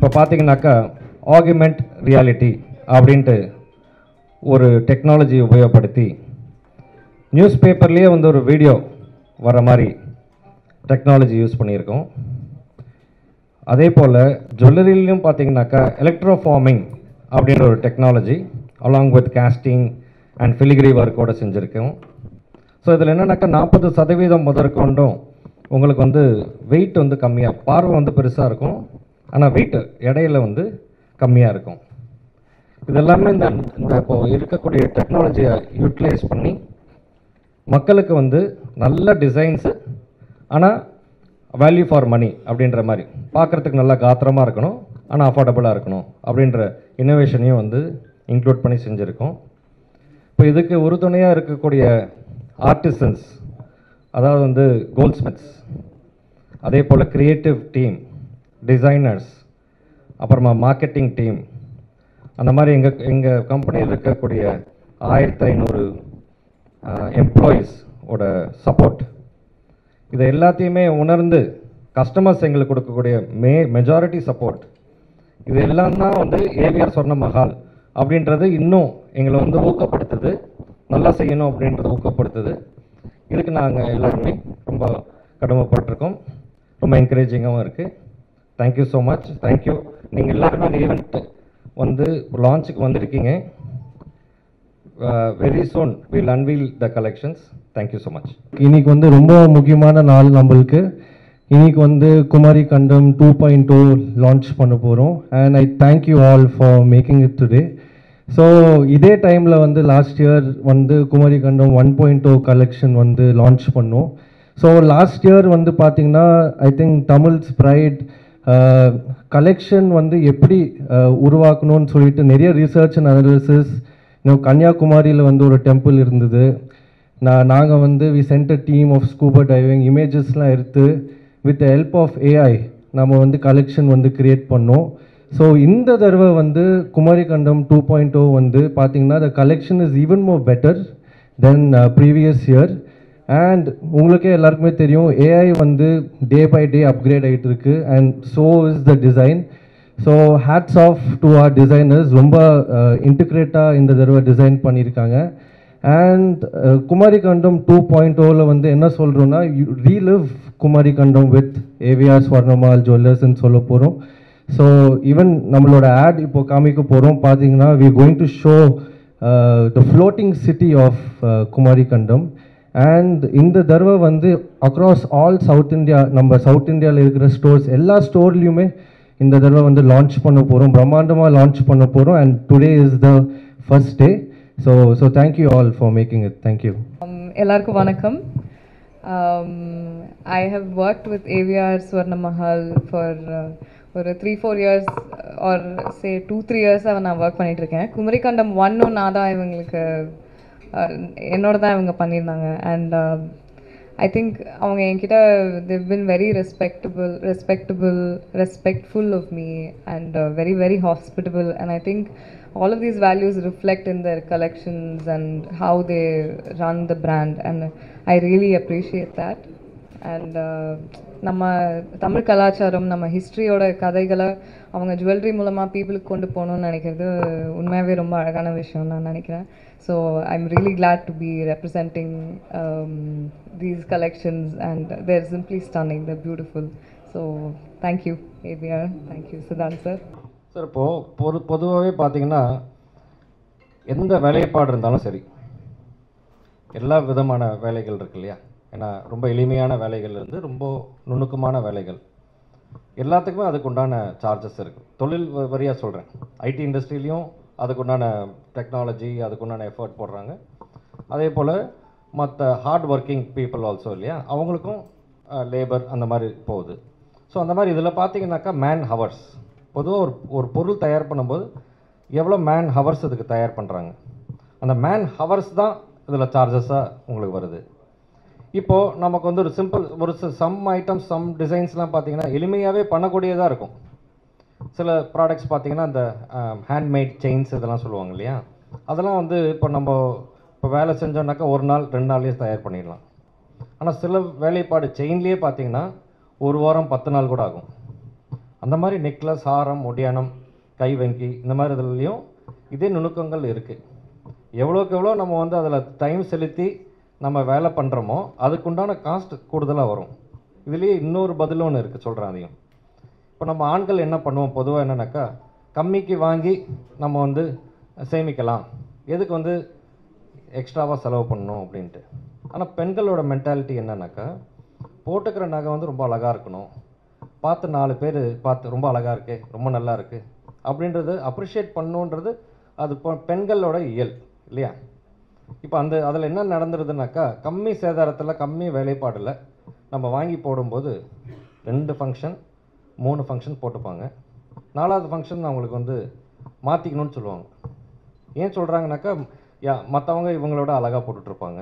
இப்போ பார்த்தீங்கன்னாக்கா augment reality அப்படின்ட்டு ஒரு டெக்னாலஜி உபயோகப்படுத்தி நியூஸ் பேப்பர்லேயே வந்து ஒரு வீடியோ வர மாதிரி டெக்னாலஜி யூஸ் பண்ணியிருக்கோம் அதே போல் ஜுவல்லரிலையும் பார்த்தீங்கன்னாக்கா எலக்ட்ரோஃபார்மிங் அப்படின்ற ஒரு technology along with casting and filigree ஒர்க்கோட செஞ்சுருக்கோம் ஸோ இதில் என்னன்னாக்கா நாற்பது சதவீதம் முதற்கொண்டும் உங்களுக்கு வந்து வெயிட் வந்து கம்மியாக பார்வை வந்து பெருசாக இருக்கும் ஆனால் வெயிட் எடையில வந்து கம்மியாக இருக்கும் இதெல்லாமே இந்த இந்த இப்போ இருக்கக்கூடிய டெக்னாலஜியை யூட்டிலைஸ் பண்ணி மக்களுக்கு வந்து நல்ல டிசைன்ஸு ஆனால் வேல்யூ ஃபார் மணி அப்படின்ற மாதிரி பார்க்குறதுக்கு நல்லா காத்திரமாக இருக்கணும் ஆனால் அஃபோர்டபுளாக இருக்கணும் அப்படின்ற இன்னோவேஷனையும் வந்து இன்க்ளூட் பண்ணி செஞ்சுருக்கோம் இப்போ இதுக்கு உறுதுணையாக இருக்கக்கூடிய ஆர்டிசன்ஸ் அதாவது வந்து கோல்ட்ஸ்மித்ஸ் அதே போல் க்ரியேட்டிவ் டீம் டிசைனர்ஸ் அப்புறமா மார்க்கெட்டிங் டீம் அந்த மாதிரி எங்கள் எங்கள் கம்பெனியில் இருக்கக்கூடிய ஆயிரத்தி ஐநூறு எம்ப்ளாயீஸ் ஓட சப்போர்ட் இதை எல்லாத்தையுமே உணர்ந்து கஸ்டமர்ஸ் எங்களுக்கு கொடுக்கக்கூடிய மே மெஜாரிட்டி சப்போர்ட் இது எல்லாம் தான் வந்து ஏவிஆர் சொன்ன மகால் அப்படின்றது இன்னும் எங்களை வந்து ஊக்கப்படுத்துது நல்லா செய்யணும் அப்படின்றத ஊக்கப்படுத்துது இதுக்கு நாங்கள் எல்லாருமே ரொம்ப கடமைப்பட்டிருக்கோம் ரொம்ப என்கரேஜிங்காகவும் இருக்குது தேங்க்யூ ஸோ மச் தேங்க்யூ நீங்கள் எல்லாருமே அந்த ஈவெண்ட் வந்து லான்ச்சுக்கு வந்திருக்கீங்க very soon will unveil the collections thank you so much இன்னைக்கு வந்து ரொம்ப முக்கியமான நாள் நம்மளுக்கு இன்னைக்கு வந்து குமாரி கண்டம் டூ பாயிண்ட் டூ லான்ச் பண்ண போகிறோம் and I thank you all for making it today so இதே டைமில் வந்து லாஸ்ட் இயர் வந்து Kumari Kandam one point two collection வந்து லான்ச் பண்ணோம் ஸோ லாஸ்ட் இயர் வந்து பார்த்தீங்கன்னா I think Tamils pride collection வந்து எப்படி அஹ், உருவாக்கணும்னு சொல்லிட்டு நிறைய ரிசர்ச் அண்ட் அனாலிசிஸ் இன்னும் கன்னியாகுமரியில் வந்து ஒரு டெம்பிள் இருந்தது நான் நாங்கள் வந்து we sent a team of scuba diving இமேஜஸ்லாம் எடுத்து வித் ஹெல்ப் ஆஃப் ஏஐ நம்ம வந்து கலெக்ஷன் வந்து கிரியேட் பண்ணோம் ஸோ இந்த தடவை வந்து குமாரி கண்டம் டூ பாயிண்ட் ஓ வந்து பார்த்தீங்கன்னா the collection is even more better then previous year and உங்களுக்கே எல்லாருக்குமே தெரியும் ஏஐ வந்து டே பை டே அப்கிரேட் ஆகிட்டு இருக்கு and so is the design so hats off to our designers ரொம்ப இன்டிகிரேட்டாக இந்த தடவை டிசைன் பண்ணியிருக்காங்க அண்ட் குமாரி கண்டம் டூ பாயிண்ட் ஓவில் வந்து என்ன சொல்கிறோன்னா ரீலிவ் குமாரி கண்டம் வித் ஏவிஆர் ஸ்வர்ணமால் ஜுவல்லர்ஸ்ன்னு சொல்ல போகிறோம் ஸோ ஈவன் நம்மளோட ஆட் இப்போ காமிக்க போகிறோம் பார்த்தீங்கன்னா we going to show the floating city of Kumari Kandam and இந்த தடவை வந்து அக்ராஸ் ஆல் சவுத் இந்தியா நம்ம சவுத் இந்தியாவில் இருக்கிற ஸ்டோர்ஸ் எல்லா ஸ்டோர்லேயுமே இந்த தடவை வந்து லான்ச் பண்ண போகிறோம் பிரம்மாண்டமாக லான்ச் பண்ண போகிறோம் and today is the first day so so thank you all for making it thank you Um, எல்லாருக்கும் வணக்கம் I have worked with AVR Swarna Mahal for ஒரு three four years or say two three இயர்ஸாக நான் ஒர்க் பண்ணிட்டு இருக்கேன் குமரிக்கண்டம் ஒன்னும் நான் தான் இவங்களுக்கு uh, என்னோட தான் இவங்க பண்ணியிருந்தாங்க அண்ட் ஐ திங்க் அவங்க என்கிட்ட they've been very respectable respectable respectful of me and very very hospitable and I think all of these values reflect in their collections and how they run the brand and i really appreciate that and uh, நம்ம தமிழ் கலாச்சாரம் நம்ம ஹிஸ்ட்ரியோட கதைகளை அவங்க jewellery மூலமாக பீப்புளுக்கு கொண்டு போகணும்னு நினைக்கிறது உண்மையாகவே ரொம்ப அழகான விஷயம் நான் நினைக்கிறேன் so I am really glad to be representing these collections and they're simply stunning the beautiful so thank you ABR thank you Sudhan sir sir இப்போது பொது பொதுவாகவே பார்த்தீங்கன்னா எந்த வேலைப்பாடு இருந்தாலும் சரி எல்லா விதமான வேலைகள் இருக்கு இல்லையா ஏன்னா ரொம்ப எளிமையான வேலைகள் இருந்து ரொம்ப நுணுக்கமான வேலைகள் எல்லாத்துக்குமே அதுக்குண்டான சார்ஜஸ் இருக்குது தொழில் வரியாக சொல்கிறேன் ஐடி இண்டஸ்ட்ரியிலையும் அதுக்குண்டான டெக்னாலஜி அதுக்குண்டான எஃபர்ட் போடுறாங்க அதே போல் மற்ற ஹார்ட் ஒர்க்கிங் பீப்புள் ஆல்சோ இல்லையா அவங்களுக்கும் லேபர் அந்த மாதிரி போகுது ஸோ அந்த மாதிரி இதில் பார்த்தீங்கன்னாக்கா மேன் ஹவர்ஸ் பொதுவாக ஒரு ஒரு பொருள் தயார் பண்ணும்போது எவ்வளோ மேன் ஹவர்ஸ் இதுக்கு தயார் பண்ணுறாங்க அந்த மேன் ஹவர்ஸ் தான் இதில் சார்ஜஸாக உங்களுக்கு வருது இப்போது நமக்கு வந்து ஒரு சிம்பிள் ஒரு சம் ஐட்டம்ஸ் சம் டிசைன்ஸ்லாம் பார்த்தீங்கன்னா எளிமையாகவே பண்ணக்கூடியதாக இருக்கும் சில ப்ராடக்ட்ஸ் பார்த்தீங்கன்னா இந்த ஹேண்ட்மேட் செயின்ஸ் இதெல்லாம் சொல்லுவாங்க இல்லையா அதெல்லாம் வந்து இப்போ நம்ம இப்போ வேலை செஞ்சோம்னாக்கா ஒரு நாள் ரெண்டு நாள்லேயே தயார் பண்ணிடலாம் ஆனால் சில வேலைப்பாடு செயின்லேயே பார்த்தீங்கன்னா ஒரு வாரம் பத்து நாள் கூட ஆகும் அந்த மாதிரி நெக்லஸ் ஹாரம் ஒடியானம் கைவங்கி இந்த மாதிரி இதுலேயும் இதே நுணுக்கங்கள் இருக்குது எவ்வளோக்கு எவ்வளோ நம்ம வந்து அதில் டைம் செலுத்தி நம்ம வேலை பண்ணுறோமோ அதுக்குண்டான காஸ்ட் கூடுதலாக வரும் இதுலேயே இன்னொரு பதில் ஒன்று இருக்குது சொல்கிறேன் அதையும் இப்போ நம்ம ஆண்கள் என்ன பண்ணுவோம் பொதுவாக என்னன்னாக்கா கம்மிக்கு வாங்கி நம்ம வந்து சேமிக்கலாம் எதுக்கு வந்து எக்ஸ்ட்ராவாக செலவு பண்ணணும் அப்படின்ட்டு ஆனால் பெண்களோட மென்டாலிட்டி என்னன்னாக்கா போட்டுக்கிற நகை வந்து ரொம்ப அழகாக இருக்கணும் பார்த்து நாலு பேர் பார்த்து ரொம்ப அழகாக இருக்கு ரொம்ப நல்லா இருக்கு அப்படின்றது அப்ரிஷியேட் பண்ணணுன்றது அது இப்போ பெண்களோட இயல் இல்லையா இப்போ அந்த அதில் என்ன நடந்துருதுனாக்கா கம்மி சேதாரத்தில் கம்மி வேலைப்பாடில் நம்ம வாங்கி போடும்போது ரெண்டு ஃபங்க்ஷன் மூணு ஃபங்க்ஷன் போட்டுப்பாங்க நாலாவது ஃபங்க்ஷன் அவங்களுக்கு வந்து மாற்றிக்கணும்னு சொல்லுவாங்க ஏன் சொல்கிறாங்கனாக்கா யா மற்றவங்க இவங்களோட அழகாக போட்டுட்ருப்பாங்க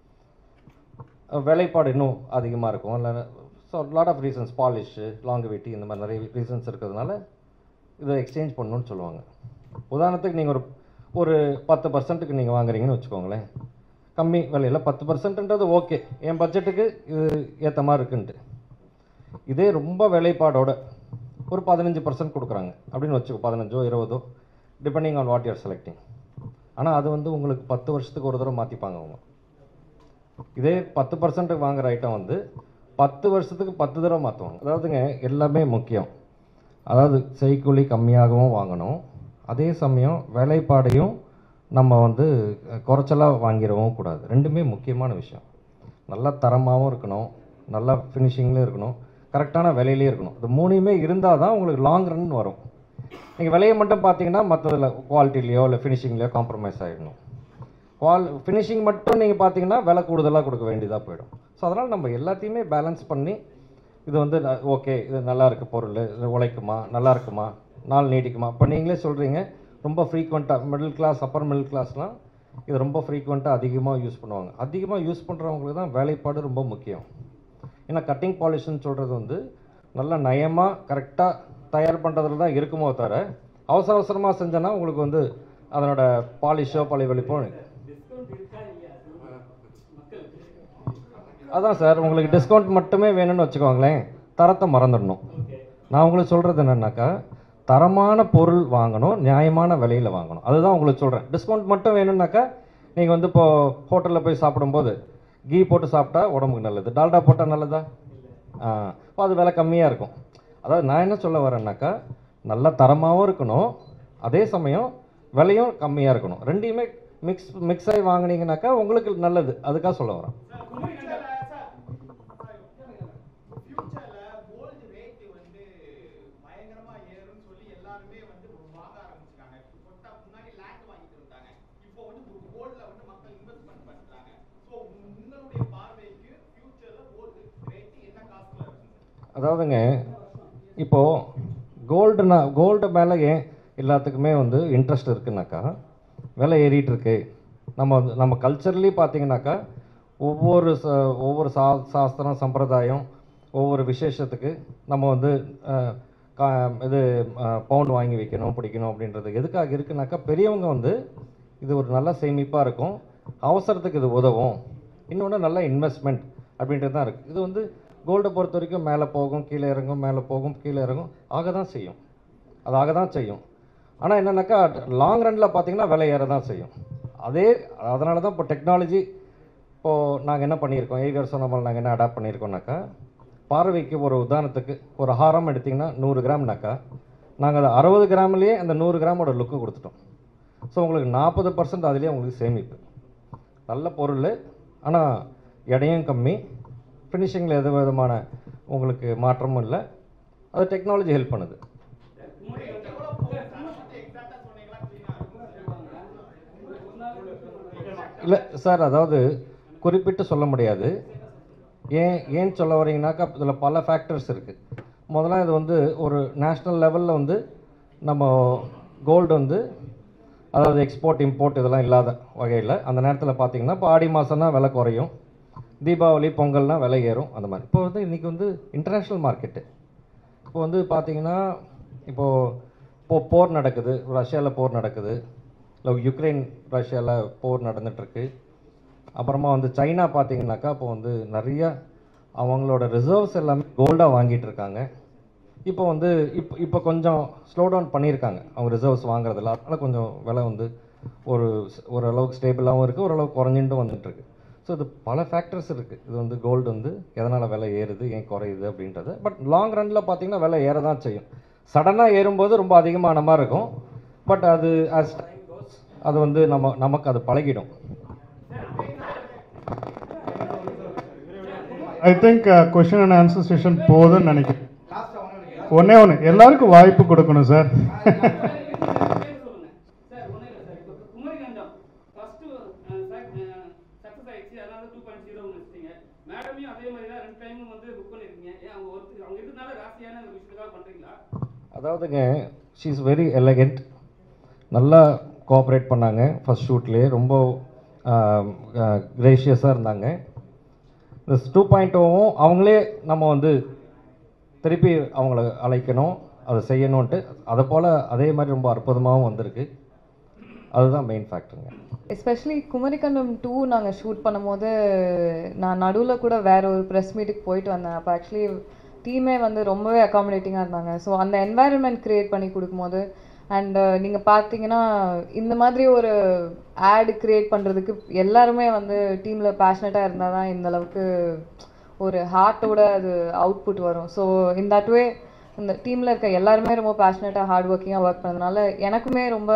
வேலைப்பாடு இன்னும் அதிகமாக இருக்கும் இல்லை so lot of reasons polish longevity இந்த மாதிரி நிறைய ரீசன்ஸ் இருக்கிறதுனால இதை எக்ஸ்சேஞ்ச் பண்ணணும்னு சொல்லுவாங்க உதாரணத்துக்கு நீங்கள் ஒரு ஒரு பத்து பர்சன்ட்டுக்கு நீங்கள் வாங்குறீங்கன்னு வச்சுக்கோங்களேன் கம்மி விலையில் பத்து பர்சன்ட்ன்றது ஓகே என் பட்ஜெட்டுக்கு இது ஏற்ற மாதிரி இருக்குன்ட்டு இதே ரொம்ப வேலைப்பாடோட ஒரு பதினஞ்சு பர்சன்ட் கொடுக்குறாங்க அப்படின்னு வச்சுக்கோ பதினஞ்சோ இருபதோ depending on what you're selecting ஆனால் அது வந்து உங்களுக்கு பத்து வருஷத்துக்கு ஒரு தடவை மாற்றிப்பாங்க அவங்க இதே பத்து பர்சன்ட்டுக்கு வாங்குற ஐட்டம் வந்து பத்து வருஷத்துக்கு பத்து தடவை மாற்றுவாங்க அதாவதுங்க எல்லாமே முக்கியம் அதாவது செய்கூலி கம்மியாகவும் வாங்கணும் அதே சமயம் வேலைப்பாடையும் நம்ம வந்து குறைச்சலாக வாங்கிடவும் கூடாது ரெண்டுமே முக்கியமான விஷயம் நல்ல தரமாகவும் இருக்கணும் நல்லா ஃபினிஷிங்லேயும் இருக்கணும் கரெக்டான விலையிலே இருக்கணும் இது மூணுமே இருந்தால் தான் உங்களுக்கு லாங் ரன் வரும் நீங்கள் விலையை மட்டும் பார்த்தீங்கன்னா மற்றதில் குவாலிட்டிலையோ இல்லை ஃபினிஷிங்லேயோ காம்ப்ரமைஸ் ஆகிடணும் குவால் ஃபினிஷிங் மட்டும் நீங்கள் பார்த்தீங்கன்னா விலை கூடுதலாக கொடுக்க வேண்டியதாக போயிடும் ஸோ அதனால் நம்ம எல்லாத்தையுமே பேலன்ஸ் பண்ணி இது வந்து ஓகே இது நல்லா இருக்கு பொருள் இது உழைக்குமா நல்லா இருக்குமா நாள் நீடிக்குமா இப்போ நீங்களே சொல்கிறீங்க ரொம்ப ஃப்ரீக்வெண்ட்டாக மிடில் கிளாஸ் அப்பர் மிடில் கிளாஸ்லாம் இது ரொம்ப ஃப்ரீக்வெண்ட்டாக அதிகமாக யூஸ் பண்ணுவாங்க அதிகமாக யூஸ் பண்ணுறவங்களுக்கு தான் வேலைப்பாடு ரொம்ப முக்கியம் ஏன்னா கட்டிங் பாலிஷ்னு சொல்கிறது வந்து நல்ல நயமாக கரெக்டாக தயார் பண்ணுறதுல தான் இருக்குமோ தவிர அவசர அவசரமாக செஞ்சோன்னா உங்களுக்கு வந்து அதனோட பாலிஷோ பழைய வெளிப்போ அதான் சார் உங்களுக்கு டிஸ்கவுண்ட் மட்டுமே வேணும்னு வச்சுக்கோங்களேன் தரத்தை மறந்துடணும் நான் உங்களுக்கு சொல்கிறது என்னன்னாக்கா தரமான பொருள் வாங்கணும் நியாயமான விலையில் வாங்கணும் அதுதான் உங்களுக்கு சொல்கிறேன் டிஸ்கவுண்ட் மட்டும் வேணும்னாக்கா நீங்கள் வந்து இப்போ ஹோட்டலில் போய் சாப்பிடும்போது கீ போட்டு சாப்பிட்டா உடம்புக்கு நல்லது டால்டா போட்டால் நல்லதா ஆ அப்போ அது விலை கம்மியாக இருக்கும் அதாவது நான் என்ன சொல்ல வரேன்னாக்கா நல்ல தரமாகவும் இருக்கணும் அதே சமயம் விலையும் கம்மியாக இருக்கணும் ரெண்டையுமே மிக்ஸ் மிக்ஸ் ஆகி வாங்குனீங்கனாக்கா உங்களுக்கு நல்லது அதுக்காக சொல்ல வரேன் ஃபியூச்சர்ல கோல்டு ரேட் வந்து பயங்கரமா ஏறும்னு சொல்லி எல்லாருமே வந்து வாங்க ஆரம்பிச்சிட்டாங்க கொட்டா முன்னாடி லேண்ட் வாங்கிட்டு இருந்தாங்க இப்போ வந்து கோல்ட்ல வந்து மக்கள் இன்வெஸ்ட்மெண்ட் பண்றாங்க ஸோ உங்களுடைய பார்வைக்கு ஃபியூச்சர்ல கோல்டு ரேட் என்ன காஸ்ட்ல இருக்கும் அதாவதுங்க இப்போது கோல்டுனா கோல்டு மேலே ஏன் எல்லாத்துக்குமே வந்து இன்ட்ரெஸ்ட் இருக்குனாக்கா விலை ஏறிட்டு இருக்கு நம்ம வந்து நம்ம கல்ச்சர்லேயே பார்த்தீங்கன்னாக்கா ஒவ்வொரு ச ஒவ்வொரு சா சாஸ்திரம் சம்பிரதாயம் ஒவ்வொரு விசேஷத்துக்கு நம்ம வந்து அஹ், கா இது பவுண்ட் வாங்கி வைக்கணும் பிடிக்கணும் அப்படின்றது எதுக்காக இருக்குனாக்கா பெரியவங்க வந்து இது ஒரு நல்ல சேமிப்பாக இருக்கும் அவசரத்துக்கு இது உதவும் இன்னொன்று நல்ல இன்வெஸ்ட்மெண்ட் அப்படின்றது தான் இருக்குது இது வந்து கோல்டை பொறுத்த வரைக்கும் மேலே போகும் கீழே இறங்கும் மேலே போகும் கீழே இறங்கும் ஆக தான் செய்யும் அது ஆக தான் செய்யும் ஆனால் என்னன்னாக்கா லாங் ரன்னில் பார்த்தீங்கன்னா விலை ஏற தான் செய்யும் அதே அதனால தான் இப்போ டெக்னாலஜி இப்போது நாங்கள் என்ன பண்ணியிருக்கோம் ஏவியர் சொன்ன மாதிரி நாங்கள் என்ன அடாப்ட் பண்ணியிருக்கோம்னாக்கா பார்வைக்கு ஒரு உதாரணத்துக்கு ஒரு ஹாரம் எடுத்திங்கன்னா நூறு கிராம்னாக்கா நாங்கள் அதை அறுபது கிராம்லேயே அந்த நூறு கிராமோட லுக்கு கொடுத்துட்டோம் ஸோ உங்களுக்கு நாற்பது பர்சன்ட் அதுலேயே உங்களுக்கு சேமிப்பு நல்ல பொருள் ஆனால் எடையும் கம்மி ஃபினிஷிங்கில் எந்த விதமான உங்களுக்கு மாற்றமும் இல்லை அது டெக்னாலஜி ஹெல்ப் பண்ணுது இல்லை சார் அதாவது குறிப்பிட்டு சொல்ல முடியாது ஏன் ஏன் சொல்ல வரீங்கனாக்கா இதில் பல ஃபேக்டர்ஸ் இருக்குது முதல்ல இது வந்து ஒரு நேஷ்னல் லெவலில் வந்து நம்ம கோல்டு வந்து அதாவது எக்ஸ்போர்ட் இம்போர்ட் இதெல்லாம் இல்லாத வகையில் அந்த நேரத்தில் பார்த்தீங்கன்னா இப்போ ஆடி மாதம்னா விலை குறையும் தீபாவளி பொங்கல்னா விலை ஏறும் அந்த மாதிரி இப்போ வந்து இன்றைக்கி வந்து இன்டர்நேஷ்னல் மார்க்கெட்டு இப்போ வந்து பார்த்தீங்கன்னா இப்போது இப்போ போர் நடக்குது ரஷ்யாவில் போர் நடக்குது இல்லை யுக்ரைன் ரஷ்யாவில் போர் நடந்துகிட்ருக்கு அப்புறமா வந்து சைனா பார்த்தீங்கன்னாக்கா இப்போ வந்து நிறைய அவங்களோட ரிசர்வ்ஸ் எல்லாமே கோல்டாக வாங்கிட்டு இருக்காங்க இப்போ வந்து இப்போ இப்போ கொஞ்சம் ஸ்லோ டவுன் பண்ணியிருக்காங்க அவங்க ரிசர்வ்ஸ் வாங்குறதில்ல அதனால கொஞ்சம் விலை வந்து ஒரு ஓரளவுக்கு ஸ்டேபிளாகவும் இருக்குது ஓரளவுக்கு குறைஞ்சிட்டும் வந்துட்டுருக்கு ஸோ இது பல ஃபேக்டர்ஸ் இருக்குது இது வந்து கோல்டு வந்து எதனால் விலை ஏறுது ஏன் குறையுது அப்படின்றது பட் லாங் ரனில் பார்த்தீங்கன்னா விலை ஏற தான் செய்யும் சடனாக ஏறும்போது ரொம்ப அதிகமான மாதிரி இருக்கும் பட் அது as டைம் கோஸ் அது வந்து நம்ம நமக்கு அது பழகிடும் I think question and answer session போதும்னு நினைக்கிறேன் ஒண்ணே ஒன்று எல்லாருக்கும் வாய்ப்பு கொடுக்கணும் சார் சார் ஒன்றும் இல்லை சார் இப்போ குமரிகண்டம் ஃபஸ்ட்டு சக்ஸஸ் ஆயிடுச்சு அதனால டூ பாயிண்ட் ஜீரோ வச்சுட்டீங்க மேடமையும் அதே மாதிரி தான் ரெண்டு டைமும் வந்து புக் பண்ணியிருக்கீங்க ஏன் அவங்க ஒருத்தர் அவங்க இருக்கிறதுனால ராசியான ஒரு விஷயத்துக்காக பண்ணுறீங்களா அதாவதுங்க ஷீ இஸ் வெரி எலகெண்ட் நல்லா கோஆப்ரேட் பண்ணாங்க ஃபர்ஸ்ட் ஷூட்லேயே ரொம்ப கிரேஷியஸாக இருந்தாங்க இந்த டூ பாயிண்ட்டும் அவங்களே நம்ம வந்து திருப்பி அவங்கள அழைக்கணும் அதை செய்யணுன்ட்டு அதை போல் அதே மாதிரி ரொம்ப அற்புதமாகவும் வந்திருக்கு அதுதான் மெயின் ஃபேக்டருங்க எஸ்பெஷலி குமரிக்கண்டம் டூ நாங்கள் ஷூட் பண்ணும்போது நான் நடுவில் கூட வேற ஒரு ப்ரெஸ் மீட்டுக்கு போயிட்டு வந்தேன் அப்போ ஆக்சுவலி டீமே வந்து ரொம்பவே அகாமடேட்டிங்காக இருந்தாங்க ஸோ அந்த என்வாயர்மெண்ட் க்ரியேட் பண்ணி கொடுக்கும்போது அண்ட் நீங்கள் பார்த்தீங்கன்னா இந்த மாதிரி ஒரு ஆட் க்ரியேட் பண்ணுறதுக்கு எல்லாருமே வந்து டீமில் பேஷனட்டாக இருந்தால் தான் இந்த அளவுக்கு ஒரு ஹார்ட்டோட அது அவுட்புட் வரும் ஸோ இன் தட் வே இந்த டீமில் இருக்க எல்லாருமே ரொம்ப பேஷனட்டாக ஹார்ட் ஒர்க்கிங்காக ஒர்க் பண்ணதுனால எனக்குமே ரொம்ப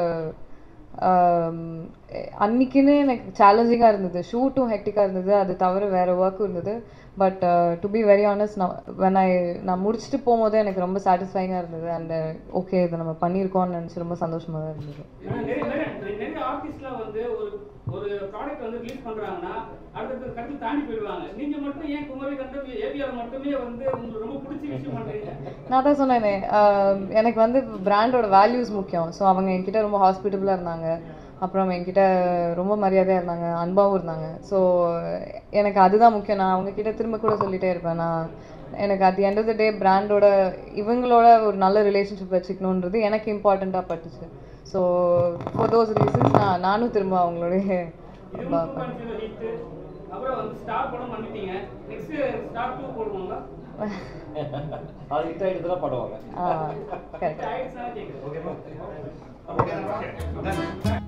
ஆம், அன்னைக்குன்னு எனக்கு சேலஞ்சிங்காக இருந்தது ஷூட்டும் ஹெக்டிக்காக இருந்தது அது தவிர வேறு ஒர்க்கும் இருந்தது but to be very honest நான் வென் ஐ நான் முடிச்சுட்டு போகும்போது எனக்கு ரொம்ப சாட்டிஸ்ஃபைங்காக இருந்தது அண்ட் ஓகே இதை நம்ம பண்ணியிருக்கோம்னு நினச்சி ரொம்ப சந்தோஷமாக தான் இருந்தது ஏன்னா நிறைய நிறைய நிறைய ஆர்டிஸ்ட்லாம் வந்து ஒரு ஒரு ப்ராடக்ட் வந்து ரிலீஸ் பண்றாங்கன்னா அடுத்தடுத்த கருத்து தாண்டி போயிடுவாங்க நீங்க மட்டும் ஏன் குமரி கண்டம் ஏபிஆர் மட்டுமே வந்து உங்களுக்கு ரொம்ப பிடிச்ச விஷயம் பண்றீங்க நான் தான் சொன்னேனே ஆம், எனக்கு வந்து பிராண்டோட வேல்யூஸ் முக்கியம் ஸோ அவங்க என்கிட்ட ரொம்ப ஹாஸ்பிட்டபுளாக இருந்தாங்க அப்புறம் என்கிட்ட ரொம்ப மரியாதையாக இருந்தாங்க அன்பாகவும் இருந்தாங்க ஸோ எனக்கு அதுதான் முக்கியம் நான் அவங்க கிட்ட திரும்ப கூட சொல்லிட்டே இருப்பேன் நான் எனக்கு at the end of the டே பிராண்டோட இவங்களோட ஒரு நல்ல ரிலேஷன்ஷிப் வச்சுக்கணுன்றது எனக்கு இம்பார்ட்டண்ட்டாக பட்டுச்சு ஸோ ஃபார் தோஸ் ரீசன்ஸ் நான் நானும் திரும்ப அவங்களுடைய இதுவும் டூ பாயிண்ட் ஜீரோ ஹிட் அப்புறம் வந்து ஸ்டார் படம் பண்ணிட்டீங்க நெக்ஸ்ட் ஸ்டார் டூ போடுவாங்க அது ஹிட் ஆகிட்டு தான் படுவாங்க ஆ கரெக்ட் ஆயிடுச்சுன்னா கேட்குறேன்